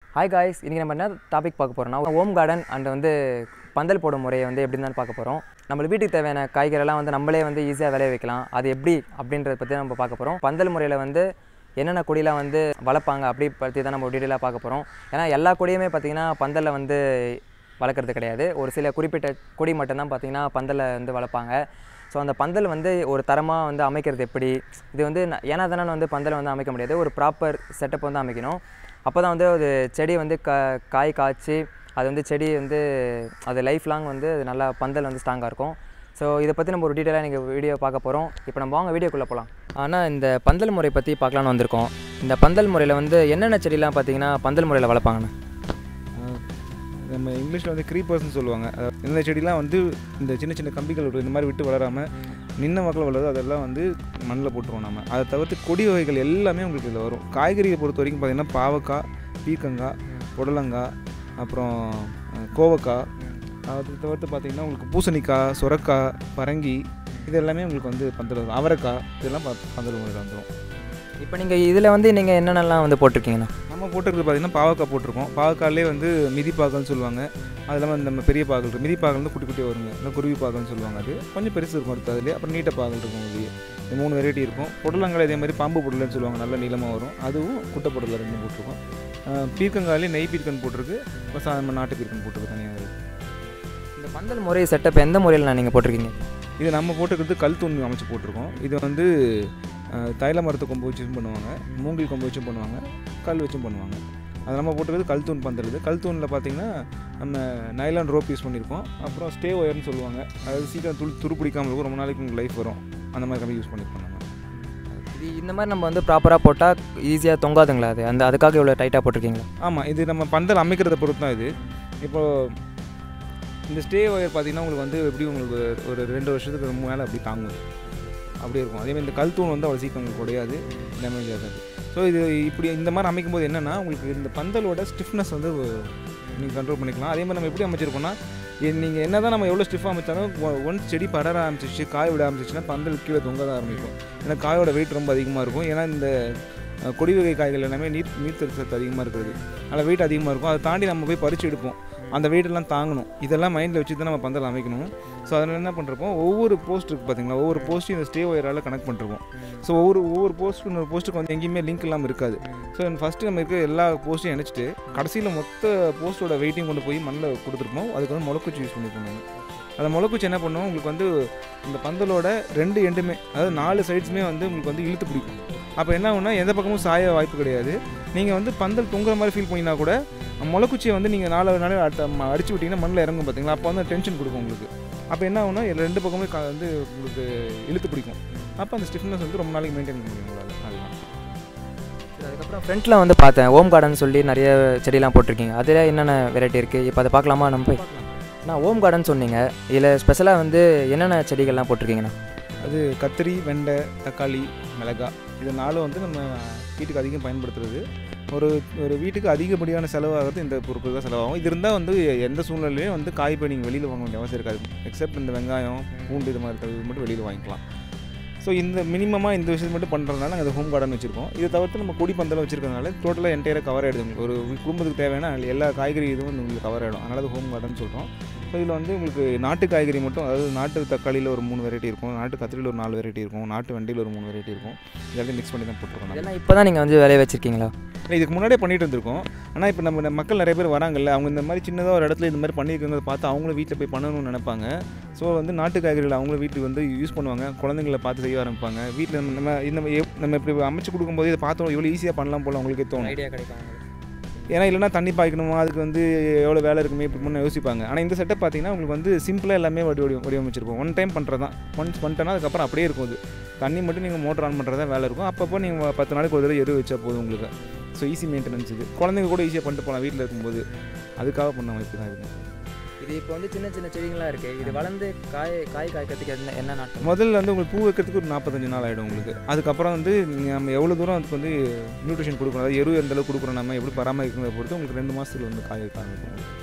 Hi guys இன்றைக்கி நம்ம என்ன டாபிக் பார்க்க போகிறோம்னா ஹோம் கார்டன் அண்ட் வந்து பந்தல் போடும் முறையை வந்து எப்படி தான் பார்க்க போகிறோம் நம்மளுக்கு வீட்டுக்கு தேவையான காய்கறிலாம் வந்து நம்மளே வந்து ஈஸியாக விளைய வைக்கலாம் அது எப்படி அப்படின்றத பற்றி நம்ம பார்க்க போகிறோம் பந்தல் முறையில் வந்து என்னென்ன கொடியெலாம் வந்து வளர்ப்பாங்க அப்படி பற்றி தான் நம்ம டீட்டெயிலாக பார்க்க போகிறோம் ஏன்னா எல்லா கொடியுமே பார்த்திங்கன்னா பந்தலில் வந்து வளர்க்குறது கிடையாது ஒரு சில குறிப்பிட்ட கொடி மட்டும்தான் பார்த்திங்கன்னா பந்தலில் வந்து வளர்ப்பாங்க ஸோ அந்த பந்தல் வந்து ஒரு தரமாக வந்து அமைக்கிறது எப்படி இது வந்து ந- ஏன்னா தானே வந்து பந்தலை வந்து அமைக்க முடியாது ஒரு ப்ராப்பர் செட்டப் வந்து அமைக்கணும் அப்போ தான் வந்து ஒரு செடி வந்து க காய் காய்ச்சி அது வந்து செடி வந்து அது லைஃப் லாங் வந்து அது நல்லா பந்தல் வந்து ஸ்ட்ராங்காக இருக்கும் ஸோ இதை பற்றி நம்ம ஒரு டீட்டெயிலாக நீங்கள் வீடியோ பார்க்க போகிறோம் இப்போ நம்ம வாங்க வீடியோக்குள்ளே போகலாம் ஆனால் இந்த பந்தல் முறை பற்றி பார்க்கலான்னு வந்திருக்கோம் இந்த பந்தல் முறையில் வந்து என்னென்ன செடிலாம் பார்த்தீங்கன்னா பந்தல் முறையில் வளர்ப்பாங்கண்ணா ஆஹ் நம்ம இங்கிலீஷில் வந்து க்ரீப்பர்ஸ்னு சொல்லுவாங்க அதாவது இந்த செடிலாம் வந்து இந்த சின்ன சின்ன கம்பிகள் விட்டு இந்த மாதிரி விட்டு வளராமல் நின்ன மக்கள் வளருது அதெல்லாம் வந்து மண்ணில் போட்டுருவோம் நம்ம அதை தவிர்த்து கொடி வகைகள் எல்லாமே உங்களுக்கு இதில் வரும் காய்கறியை பொறுத்த வரைக்கும் பார்த்திங்கன்னா பாவக்காய் பீர்க்கங்காய் புடலங்காய் அப்புறம் அஹ், கோவக்காய் அது தவிர்த்து பார்த்திங்கன்னா உங்களுக்கு பூசணிக்காய் சுரக்காய் பரங்கி இது எல்லாமே உங்களுக்கு வந்து பந்தல் வரும் அவரைக்காய் இதெல்லாம் ப- பந்தல் முறையில் வந்துடும் இப்போ நீங்கள் இதில் வந்து நீங்கள் என்னென்னலாம் வந்து போட்டிருக்கீங்கண்ணா நம்ம போட்டிருக்கிறது பார்த்திங்கன்னா பாவக்காய் போட்டிருக்கோம் பாவக்காயிலே வந்து மிதி பாகல்னு சொல்லுவாங்க அது இல்லாமல் நம்ம பெரிய பாகல் இருக்குது மிதி பாகல் வந்து குட்டி குட்டியாக வருங்க இல்லை குருவி பாகல்னு சொல்லுவாங்க அது கொஞ்சம் பெருசு இருக்கும் அடுத்து அதுலேயே அப்புறம் நீட்ட பாகல் இருக்கும் அதுலேயே இந்த மூணு வெரைட்டி இருக்கும் புடலங்காய் இதே மாதிரி பாம்பு புடலன்னு சொல்லுவாங்க நல்ல நீளமாக வரும் அதுவும் குட்டை புடலை ரெண்டும் போட்டிருக்கோம் ஆஹ் பீர்க்கங்காயிலே நெய் பீர்க்கன் போட்டிருக்கு இப்போ சா- நம்ம நாட்டு பீர்க்கன் போட்டிருக்கு தனியாக இந்த பந்தல் முறை செட்டப் எந்த முறையில் நீங்கள் போட்டிருக்கீங்க இது நம்ம போட்டுக்கிறது கல் தூண் அமைச்சு போட்டிருக்கோம் இது வந்து அஹ், தைல மரத்து கொம்பு வச்சும் பண்ணுவாங்க மூங்கில் கொம்பு வச்சும் பண்ணுவாங்க கல் வச்சும் பண்ணுவாங்க அது நம்ம போட்டுக்கிறது கல் தூண் பந்தல் இது கல் தூணில் பார்த்தீங்கன்னா நம்ம நைலான் ரோப் யூஸ் பண்ணியிருக்கோம் அப்புறம் ஸ்டே ஒயர்னு சொல்லுவாங்க அதாவது சீக்கிரம் துரு துரு பிடிக்காம இருக்கும் ரொம்ப நாளைக்கு உங்களுக்கு லைஃப் வரும் அந்த மாதிரி கம்பி யூஸ் பண்ணியிருக்கோம் நம்ம இது இந்த மாதிரி நம்ம வந்து ப்ராப்பராக போட்டால் ஈஸியாக தொங்காதுங்களா அது அந்த அதுக்காக இவ்வளோ டைட்டாக போட்டிருக்கீங்களா ஆமாம் இது நம்ம பந்தல் அமைக்கிறத பொறுத்து தான் இது இப்போது இந்த ஸ்டே ஒயர் பார்த்தீங்கன்னா உங்களுக்கு வந்து எப்படி உங்களுக்கு ஒரு ரெண்டு வருஷத்துக்கு மேலே அப்படி தாங்கும் அப்படி இருக்கும் அதே மாதிரி இந்த கல் தூண் வந்து அவ்வளோ சீக்கிரம் உங்களுக்கு உடையாது டேமேஜ் ஆகாது ஸோ இது இப்படி இந்த மாதிரி அமைக்கும் போது என்னென்னா உங்களுக்கு இந்த பந்தலோட ஸ்டிஃப்னஸ் வந்து நீங்கள் கண்ட்ரோல் பண்ணிக்கலாம் அதே மாதிரி நம்ம எப்படி அமைச்சிருக்கோம்னா நீங்கள் என்ன தான் நம்ம எவ்வளோ ஸ்டிஃபாக அமைச்சாலும் ஒன்ஸ் செடி படர ஆரம்பிச்சிச்சு காய் விட ஆரம்பிச்சிச்சுன்னா பந்தல் கீழே தொங்க தான் ஆரம்பிக்கும் ஏன்னா காயோட வெயிட் ரொம்ப அதிகமாக இருக்கும் ஏன்னா இந்த அஹ், கொடி வகை காய்கள் எல்லாமே நீர் நீர்த்தல் சத்து அதிகமாக இருக்கிறது அதில் வெயிட் அதிகமாக இருக்கும் அதை தாண்டி நம்ம போய் பறித்து எடுப்போம் அந்த வெயிட்டெல்லாம் தாங்கணும் இதெல்லாம் மைண்டில் வச்சு தான் நம்ம பந்தல் அமைக்கணும் ஸோ அதில் என்ன பண்ணுறப்போ ஒவ்வொரு போஸ்ட் இருக்குது பார்த்தீங்களா ஒவ்வொரு போஸ்ட்டும் இந்த ஸ்டே ஒயரால் கனெக்ட் பண்ணிருப்போம் ஸோ ஒவ்வொரு ஒவ்வொரு போஸ்ட் இன்னொரு போஸ்ட்டுக்கு வந்து எங்கேயுமே லிங்க் இல்லாமல் இருக்காது ஸோ ஃபஸ்ட்டு நம்ம இருக்க எல்லா போஸ்ட்டையும் இணைச்சிட்டு கடைசியில் மொத்த போஸ்ட்டோட வெயிட்டையும் கொண்டு போய் மண்ணில் கொடுத்துருப்போம் அதுக்கு வந்து முளைக்குச்சி யூஸ் பண்ணிருப்போம் நாங்கள் அந்த முளைக்குச்சி என்ன பண்ணுவோம் உங்களுக்கு வந்து இந்த பந்தலோட ரெண்டு எண்டுமே அதாவது நாலு சைட்ஸுமே வந்து உங்களுக்கு வந்து இழுத்து பிடிக்கும் அப்போ என்ன ஆகும்னா எந்த பக்கமும் சாய வாய்ப்பு கிடையாது நீங்கள் வந்து பந்தல் தொங்குற மாதிரி ஃபீல் பண்ணினா கூட முளைக்குச்சியை வந்து நீங்கள் நாலு நாள் அடிச்சு விட்டிங்கன்னா மண்ணில் இறங்கும் பார்த்தீங்களா அப்போ வந்து டென்ஷன் கொடுக்கும் உங்களுக்கு அப்போ என்ன ஆகும்னா இதுல ரெண்டு பக்கமே க- வந்து உங்களுக்கு இழுத்து பிடிக்கும் அப்போ அந்த ஸ்டிஃப்னஸ் வந்து ரொம்ப நாளைக்கு மெயின்டைன் பண்ண முடியும் உங்களால் அதுதான் சரி, அதுக்கப்புறம் ஃப்ரண்ட்டில் வந்து பார்த்தேன் ஓம் கார்டன் சொல்லி நிறைய செடிலாம் போட்டிருக்கீங்க அதில் என்னென்ன வெரைட்டி இருக்குது இப்போ அதை பார்க்கலாமா நம்ம போய் நான் ஓம் கார்டன் சொன்னீங்க இதில் ஸ்பெஷலாக வந்து என்னென்ன செடிகள்லாம் போட்டிருக்கீங்கண்ணா அது கத்திரி வெண்டை தக்காளி மிளகாய் இது நாலும் வந்து நம்ம வீட்டுக்கு அதிகம் பயன்படுத்துறது ஒரு ஒரு வீட்டுக்கு அதிகப்படியான செலவாகிறது இந்த பொருட்கள் தான் செலவாகும் இது இருந்தால் வந்து எந்த சூழ்நிலையும் வந்து காய் போய் நீங்கள் வெளியில் வாங்க வேண்டிய அவசியம் இருக்காது எக்ஸப்ட் இந்த வெங்காயம் பூண்டு இது மாதிரி இருக்கிறது மட்டும் வெளியில் வாங்கிக்கலாம் ஸோ இந்த மினிமமாக இந்த விஷயம் மட்டும் பண்ணுறதுனால நாங்கள் ஹோம் கார்டன் வச்சுருக்கோம் இதை தவிர்த்து நம்ம கொடி பந்தலம் வச்சிருக்கறதுனால டோட்டலாக என்டையராக கவர் ஆகிடுது உங்களுக்கு ஒரு குடும்பத்துக்கு தேவையான எல்லா காய்கறி இதுவும் வந்து உங்களுக்கு கவர் ஆகிடும் அதனால அது ஹோம் கார்டன் சொல்கிறோம் ஸோ இதில் வந்து உங்களுக்கு நாட்டு காய்கறி மட்டும் அதாவது நாட்டு தக்காளியில் ஒரு மூணு வெரைட்டி இருக்கும் நாட்டு கத்திரியில் ஒரு நாலு வெரைட்டி இருக்கும் நாட்டு வெண்டையில் ஒரு மூணு வெரைட்டி இருக்கும் இதெல்லாம் மிக்ஸ் பண்ணி தான் போட்டுருக்கோம் நம்ம. இதெல்லாம் இப்போ தான் நீங்கள் வந்து விளைய வச்சுருக்கீங்களா இல்லை, இதுக்கு முன்னாடியே பண்ணிட்டு இருந்திருக்கோம் ஆனால் இப்போ நம்ம நம்ம மக்கள் நிறைய பேர் வராங்கல்ல அவங்க இந்த மாதிரி சின்னதாக ஒரு இடத்துல இந்த மாதிரி பண்ணியிருக்கிறத பார்த்து அவங்களும் வீட்டில் போய் பண்ணணும்னு நினைப்பாங்க ஸோ வந்து நாட்டு காய்கறிகள் அவங்களும் வீட்டுக்கு வந்து யூஸ் பண்ணுவாங்க குழந்தைங்களை பார்த்து செய்ய ஆரம்பிப்பாங்க வீட்டில் நம்ம நம்ம இந்த மாதிரி எப்- நம்ம இப்படி அமைச்சு கொடுக்கும்போது இதை பார்த்தோம் இவ்வளோ ஈஸியாக பண்ணலாம் போல அவங்களுக்கே தோணும் ஐடியா கிடைக்கும் ஏன்னா இல்லைனா தண்ணி பாய்க்கணுமா அதுக்கு வந்து எவ்வளோ வேலை இருக்குமே இப்படி முன்னே யோசிப்பாங்க ஆனால் இந்த செட்டப் பார்த்தீங்கன்னா உங்களுக்கு வந்து சிம்பிளாக எல்லாமே வடி வடி வடிவமைச்சிருப்போம் ஒன் டைம் பண்ணுறது தான் ஒன்ஸ் பண்ணிட்டேன்னா அதுக்கப்புறம் அப்படியே இருக்கும் அது தண்ணி மட்டும் நீங்கள் மோட்டர் ஆன் பண்ணுறதா வேலை இருக்கும் அப்பப்போ நீங்கள் பத்து நாளைக்கு ஒரு தடவை எரு வச்சா போதும் உங்களுக்கு ஸோ ஈஸி மெயின்டெனன்ஸ் இது குழந்தைங்க கூட ஈஸியாக பண்ணிட்டு போகலாம் வீட்டில் இருக்கும்போது அதுக்காக பண்ண வாய்ப்பு தான் இது இது இப்போ வந்து சின்ன சின்ன செடிங்களாக இருக்குது இது வளர்ந்து காய் காய் காய்க்கிறதுக்கு என்ன என்ன நாட்கள் முதல்ல வந்து உங்களுக்கு பூ வைக்கிறதுக்கு ஒரு நாற்பத்தஞ்சு நாள் ஆகிடும் உங்களுக்கு அதுக்கப்புறம் வந்து நீங்க நம்ம எவ்வளோ தூரம் அதுக்கு வந்து நியூட்ரிஷன் கொடுக்கணும் அதாவது எரு எந்த அளவுக்கு கொடுக்குறோம் நம்ம எப்படி பராமரிக்கிறத பொறுத்து உங்களுக்கு ரெண்டு மாதத்துல வந்து காய் வைக்க ஆரம்பிக்கும்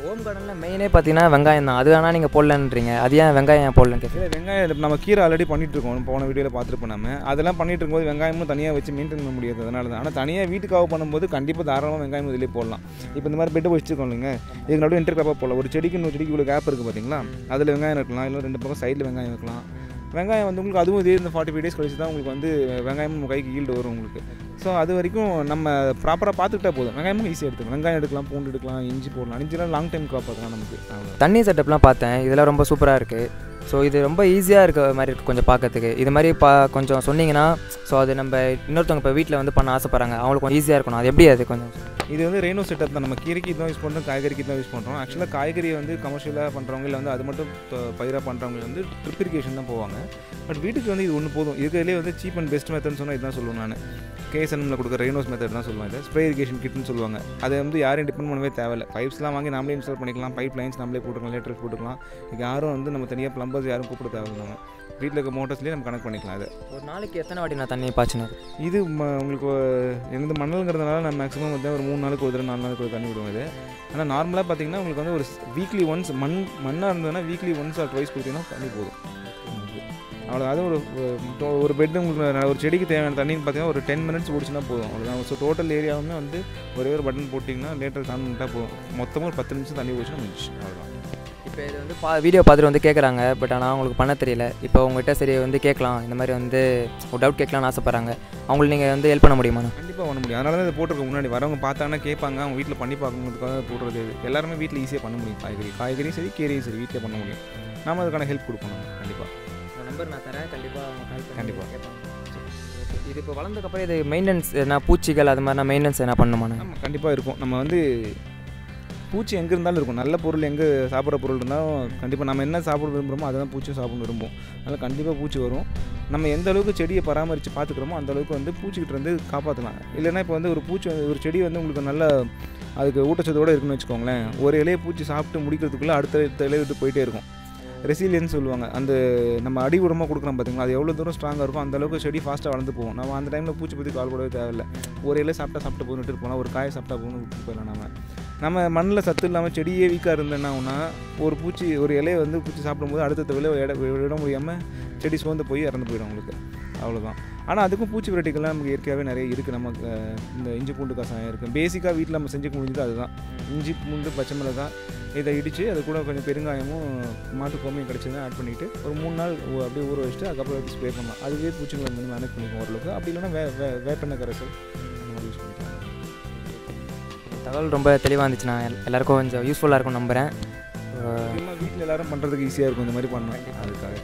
ஓம் கார்டனில் மெயினே பார்த்தீங்கன்னா வெங்காயம் தான் அது வேணால் நீங்கள் போடலன்றீங்க அது ஏன் வெங்காயம் போடலன்னு கேட்குறேன் இல்லை வெங்காயம் இப்ப நம்ம கீரை ஆல்ரெடி பண்ணிட்டு இருக்கோம் போன வீடியோவில் பார்த்துருப்போம் நம்ம அதெல்லாம் பண்ணிட்டு இருக்கும்போது வெங்காயமும் தனியாக வச்சு மெயின்டைன் பண்ண முடியாது அதனால தான் ஆனால் தனியாக வீட்டுக்காக பண்ணும்போது கண்டிப்பாக தாராளமாக வெங்காயம் இதிலே போடலாம் இப்போ இந்த மாதிரி பெட்டு வச்சுருக்கோம் இல்லைங்க இதுக்கு நடுவில் இன்டர் கிராப்பாக போடலாம் ஒரு செடிக்கு இன்னொரு செடிக்கு இவ்வளோ கேப் இருக்குது பார்த்தீங்களா அதில் வெங்காயம் வைக்கலாம் இல்லை ரெண்டு பக்கம் சைடில் வெங்காயம் வைக்கலாம் வெங்காயம் வந்து உங்களுக்கு அதுவும் இதே இந்த ஃபார்ட்டி ஃபைவ் டேஸ் கழிச்சு தான் உங்களுக்கு வந்து வெங்காயம் நம்ம கைக்கு ஈல்டு வரும் உங்களுக்கு ஸோ அது வரைக்கும் நம்ம ப்ராப்பராக பார்த்துக்கிட்டா போதும் வெங்காயமும் ஈஸியாக எடுத்துக்கலாம் வெங்காயம் எடுக்கலாம் பூண்டு எடுக்கலாம் இஞ்சி போடலாம் இஞ்சிலாம் லாங் டைம் க்ராப் பார்க்கலாம் நமக்கு அவ்வளோ தண்ணி செட்டப்லாம் பார்த்தேன் இதெல்லாம் ரொம்ப சூப்பராக இருக்குது ஸோ இது ரொம்ப ஈஸியாக இருக்க மாதிரி இருக்குது கொஞ்சம் பார்க்கறதுக்கு இது மாதிரி பா கொஞ்சம் சொன்னீங்கன்னா ஸோ அது நம்ம இன்னொருத்தவங்க இப்போ வீட்டில் வந்து பண்ண ஆசைப்பட்றாங்க அவங்களுக்கு கொஞ்சம் ஈஸியாக இருக்கணும் அது எப்படி அது கொஞ்சம் இது வந்து ரெய்னோ செட்டப் தான் நம்ம கீரைக்கு தான் யூஸ் பண்ணுறோம் காய்கறிக்கு தான் யூஸ் பண்ணுறோம் ஆக்சுவலாக காய்கறி வந்து கமர்ஷியலாக பண்ணுறவங்க இல்லை வந்து அது மட்டும் ப- பயிராக பண்ணுறவங்க வந்து ட்ரிப் இரிகேஷன் தான் போவாங்க பட் வீட்டுக்கு வந்து இது ஒன்று போதும் இருக்கிறதுலே வந்து சீப் அண்ட் பெஸ்ட் மெத்தட்னு சொன்னால் இதுதான் சொல்லுவேன் நான் கேஎஸ்என்எம்ல கொடுக்குற ரெய்னோஸ் மெத்தட் தான் சொல்லுவாங்க இதை ஸ்ப்ரே இரிகேஷன் கிட்னு சொல்லுவாங்க அதை வந்து யாரையும் டிபெண்ட் பண்ணவே தேவையில்ல பைப்ஸ்லாம் வாங்கி நாமளே இன்ஸ்டால் பண்ணிக்கலாம் பைப் லைன்ஸ் நம்மளே போட்டுக்கலாம் லேட்டர்ஸ் போட்டுக்கலாம் இங்கே யாரும் வந்து நம்ம தனியாக ப்ளம்பர்ஸ் யாரும் கூப்பிட தேவையில்லை நம்ம வீட்டில் இருக்க மோட்டர்ஸ்லேயே நம்ம கனெக்ட் பண்ணிக்கலாம் அதை ஒரு நாளைக்கு எத்தனை வாட்டி நான் தண்ணி பாய்ச்சினது இது ம- உங்களுக்கு எனது மணலுங்கிறதுனால நான் மேக்ஸிமம் வந்து ஒரு மூணு நாளுக்கு ஒரு தடவை நாலு நாளுக்கு ஒரு தண்ணி விடுவோம் இது ஆனால் நார்மலாக பார்த்தீங்கன்னா உங்களுக்கு வந்து ஒரு வீக்லி ஒன்ஸ் மண் மண்ணாக இருந்ததுன்னா வீக்லி ஒன்ஸ் ஆர் ட்வைஸ் கொடுத்தீங்கன்னா தண்ணி போதும் உங்களுக்கு. அவ்வளோ அது ஒரு ஒரு- ஒரு பெட் உங்களுக்கு ந- ஒரு செடிக்கு தேவையான தண்ணின்னு பார்த்தீங்கன்னா ஒரு டென் மினிட்ஸ் குடிச்சுனா போதும் அவ்வளோதான் ஸோ டோட்டல் ஏரியாவுமே வந்து ஒரே ஒரு பட்டன் போட்டிங்கன்னா லேட்டர் தான் பண்ணிட்டா போதும் மொத்தமாக ஒரு பத்து நிமிஷம் தண்ணி குடிச்சுனா முடிச்சு அவ்வளோதான் இப்போ இது வந்து பா வீடியோ பார்த்துட்டு வந்து கேட்குறாங்க பட் ஆனால் அவங்களுக்கு பண்ண தெரியல இப்போ உங்கள்கிட்ட சரி வந்து கேட்கலாம் இந்த மாதிரி வந்து ஒரு டவுட் கேட்கலாம்னு ஆசைப்பட்றாங்க அவங்களுக்கு நீங்கள் வந்து ஹெல்ப் பண்ண முடியுமா கண்டிப்பாக பண்ண முடியும் அதனால தான் இதை போட்டிருக்க முன்னாடி வரவங்க பார்த்தாங்கன்னா கேட்பாங்க அவங்க வீட்டில் பண்ணி பார்க்கணுங்கிறதுக்காக போடுறது இது எல்லாருமே வீட்டில் ஈஸியாக பண்ண முடியும் காய்கறி காய்கறியும் சரி கீரையும் சரி வீட்டில் பண்ண முடியும் நாம அதுக்கான ஹெல்ப் கொடுக்கணும் கண்டிப்பாக நம்பர் நான் தரேன் கண்டிப்பாக அவங்க கால் பண்ணி கண்டிப்பா. கேட்பாங்க. இது இப்போ வளர்ந்ததுக்கப்புறம் இது மெயின்டெனன்ஸ் என்ன பூச்சிகள் அது மாதிரி நான் மெயின்டெனன்ஸ் என்ன பண்ணுமாண்ணா ஆமாம் கண்டிப்பாக இருக்கும் நம்ம வந்து பூச்சி எங்கே இருந்தாலும் இருக்கும் நல்ல பொருள் எங்கே சாப்பிட்ற பொருள் இருந்தாலும் கண்டிப்பாக நம்ம என்ன சாப்பிட விரும்புகிறோமோ அதை தான் பூச்சியும் சாப்பிட விரும்பும் அதனால் கண்டிப்பாக பூச்சி வரும் நம்ம எந்த அளவுக்கு செடியை பராமரித்து பார்த்துக்கிறோமோ அந்த அளவுக்கு வந்து பூச்சிக்கிட்ட இருந்து காப்பாற்றலாம் இல்லைன்னா இப்போ வந்து ஒரு பூச்சி வந்து- ஒரு செடி வந்து உங்களுக்கு நல்ல அதுக்கு ஊட்டச்சத்தோடு இருக்குன்னு வச்சுக்கோங்களேன் ஒரு இலையை பூச்சி சாப்பிட்டு முடிக்கிறதுக்குள்ளே அடுத்த அடுத்த இலையை விட்டு போயிட்டே இருக்கும் ரெசிலியன்ஸ் சொல்லுவாங்க அந்த நம்ம அடி உரமாக கொடுக்குறோம் பார்த்தீங்களா அது எவ்வளோ தூரம் ஸ்ட்ராங்காக இருக்கும் அந்த அளவுக்கு செடி ஃபாஸ்ட்டாக வளர்ந்து போகும் நம்ம அந்த டைமில் பூச்சி பற்றி கால் போடவே தேவையில்லை ஒரு இலை சாப்பிட்டா சாப்பிட்டு போகணுட்டு போகலாம் ஒரு காயை சாப்பிட்டா போகணும் விட்டு போயிடலாம் நம்ம நம்ம மண்ணில் சத்து இல்லாமல் செடியே வீக்காக இருந்தேன்னா ஒரு பூச்சி ஒரு இலையை வந்து பூச்சி சாப்பிடும்போது அடுத்த விலை இட விட முடியாமல் செடி சோர்ந்து போய் இறந்து போயிடும் உங்களுக்கு அவ்வளோதான் ஆனால் அதுக்கும் பூச்சி வெரைட்டிகள்லாம் நமக்கு இயற்கையாகவே நிறைய இருக்குது நமக்கு அஹ், இந்த இஞ்சி பூண்டு கசாயம் இருக்குது பேசிக்காக வீட்டில் நம்ம செஞ்சுக்க முடிஞ்சது அதுதான் இஞ்சி பூண்டு பச்சை மிளகாய் இதை இடித்து அது கூட கொஞ்சம் பெருங்காயமும் மாட்டு கோமியம் கிடச்சதுன்னா ஆட் பண்ணிவிட்டு ஒரு மூணு நாள் ஊ- அப்படியே ஊற வச்சுட்டு அதுக்கப்புறம் எடுத்து ஸ்ப்ரே பண்ணலாம் அதுவே பூச்சிகளை வந்து மேனேஜ் பண்ணிக்கும் ஓரளவுக்கு அப்படி இல்லைன்னா வே வே வேப்பெண்ணெய் கரைசல் அந்த மாதிரி யூஸ் பண்ணிக்கலாம் தகவல் ரொம்ப தெளிவாக இருந்துச்சுண்ணா எல்- எல்லாருக்கும் கொஞ்சம் யூஸ்ஃபுல்லாக இருக்கும் நம்புகிறேன் முக்கியமாக வீட்டில் எல்லாரும் பண்ணுறதுக்கு ஈஸியாக இருக்கும் இந்த மாதிரி பண்ணலாம் அதுக்காக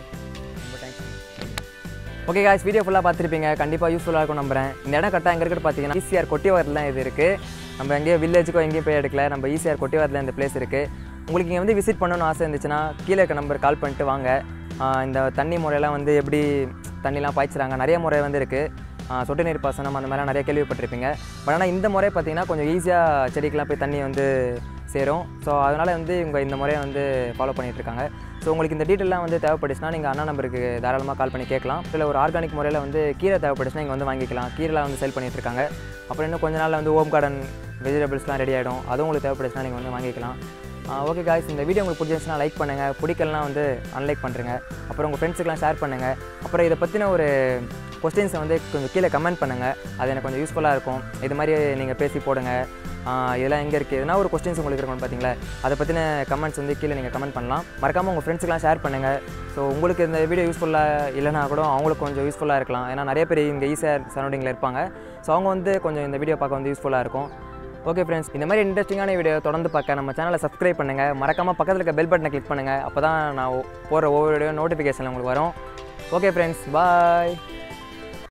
ஓகே காய்ஸ் வீடியோ ஃபுல்லாக பார்த்துருப்பீங்க கண்டிப்பாக யூஸ்ஃபுல்லாக இருக்கும் நம்புறேன் இந்த இடம் கரெக்டாக எங்கே இருக்குது பார்த்தீங்கன்னா ஈசிஆர் கொட்டிவாரில் தான் இது இருக்குது நம்ம எங்கேயோ வில்லேஜுக்கோ எங்கேயும் போய் எடுக்கல நம்ம ஈசிஆர் கொட்டிவாரில் இந்த பிளேஸ் இருக்குது உங்களுக்கு இங்கே வந்து விசிட் பண்ணணும்னு ஆசை இருந்துச்சுன்னா கீழே இருக்க நம்பர் கால் பண்ணிட்டு வாங்க ஆஹ் இந்த தண்ணி முறையெல்லாம் வந்து எப்படி தண்ணிலாம் பாய்ச்சுறாங்க நிறைய முறை வந்து இருக்குது சொட்டு நீர் பாசனம் அந்த மாதிரிலாம் நிறைய கேள்விப்பட்டிருப்பீங்க பட் ஆனால் இந்த முறை பார்த்தீங்கன்னா கொஞ்சம் ஈஸியாக செடிக்கெலாம் போய் தண்ணி வந்து சேரும் ஸோ அதனால் வந்து இவங்க இந்த முறையை வந்து ஃபாலோ பண்ணிட்டு இருக்காங்க ஸோ உங்களுக்கு இந்த டீட்டெயிலாம் வந்து தேவைப்பட்டுச்சுன்னா நீங்கள் அண்ணா நம்பருக்கு தாராளமாக கால் பண்ணி கேட்கலாம் இல்லை ஒரு ஆர்கானிக் முறையில் வந்து கீரை தேவைப்பட்டுச்சுன்னா இங்கே வந்து வாங்கிக்கலாம் கீரைலாம் வந்து செல் பண்ணிட்டு இருக்காங்க அப்புறம் இன்னும் கொஞ்ச நாளில் வந்து ஓம் கார்டன் வெஜிடபிள்ஸ்லாம் ரெடி ஆகிடும் அதுவும் உங்களுக்கு தேவைப்பட்டுச்சுன்னா நீங்கள் வந்து வாங்கிக்கலாம் ஓகே காய்ஸ் இந்த வீடியோ உங்களுக்கு பிடிச்சிருந்துச்சுன்னா லைக் பண்ணுங்கள் பிடிக்கலனா வந்து அன்லைக் பண்ணுறங்க அப்புறம் உங்கள் ஃப்ரெண்ட்ஸுக்கெலாம் ஷேர் பண்ணுங்கள் அப்புறம் இதை பற்றின ஒரு கொஸ்டின்ஸை வந்து கொஞ்சம் கீழே கமெண்ட் பண்ணுங்கள் அது எனக்கு கொஞ்சம் யூஸ்ஃபுல்லாக இருக்கும் இது மாதிரி நீங்கள் பேசி போடுங்க ஆஹ் இதெல்லாம் எங்கே இருக்குது எதனா ஒரு கொஸ்டின்ஸ் உங்களுக்கு இருக்கணும் பார்த்தீங்களா அதை பற்றின கமெண்ட்ஸ் வந்து கீழே நீங்கள் கமெண்ட் பண்ணலாம் மறக்காமல் உங்கள் ஃப்ரெண்ட்ஸுக்கெலாம் ஷேர் பண்ணுங்கள் ஸோ உங்களுக்கு இந்த வீடியோ யூஸ்ஃபுல்லாக இல்லைனா கூட அவங்களுக்கு கொஞ்சம் யூஸ்ஃபுல்லாக இருக்கலாம் ஏன்னா நிறைய பேர் இங்கே ஈஸியாக சரௌண்டிங்கில் இருப்பாங்க ஸோ அவங்க வந்து கொஞ்சம் இந்த வீடியோ பார்க்க வந்து யூஸ்ஃபுல்லாக இருக்கும் ஓகே ஃப்ரெண்ட்ஸ் இந்த மாதிரி இன்ட்ரெஸ்டிங்கான வீடியோ தொடர்ந்து பார்க்க நம்ம சேனலை சப்ஸ்கிரைப் பண்ணுங்கள் மறக்காமல் பக்கத்தில் இருக்க பெல் பட்டனை கிளிக் பண்ணுங்கள் அப்போ தான் நான் போகிற ஒவ்வொரு வீடியோ நோட்டிஃபிகேஷன் உங்களுக்கு வரும் ஓகே ஃப்ரெண்ட்ஸ் பாய்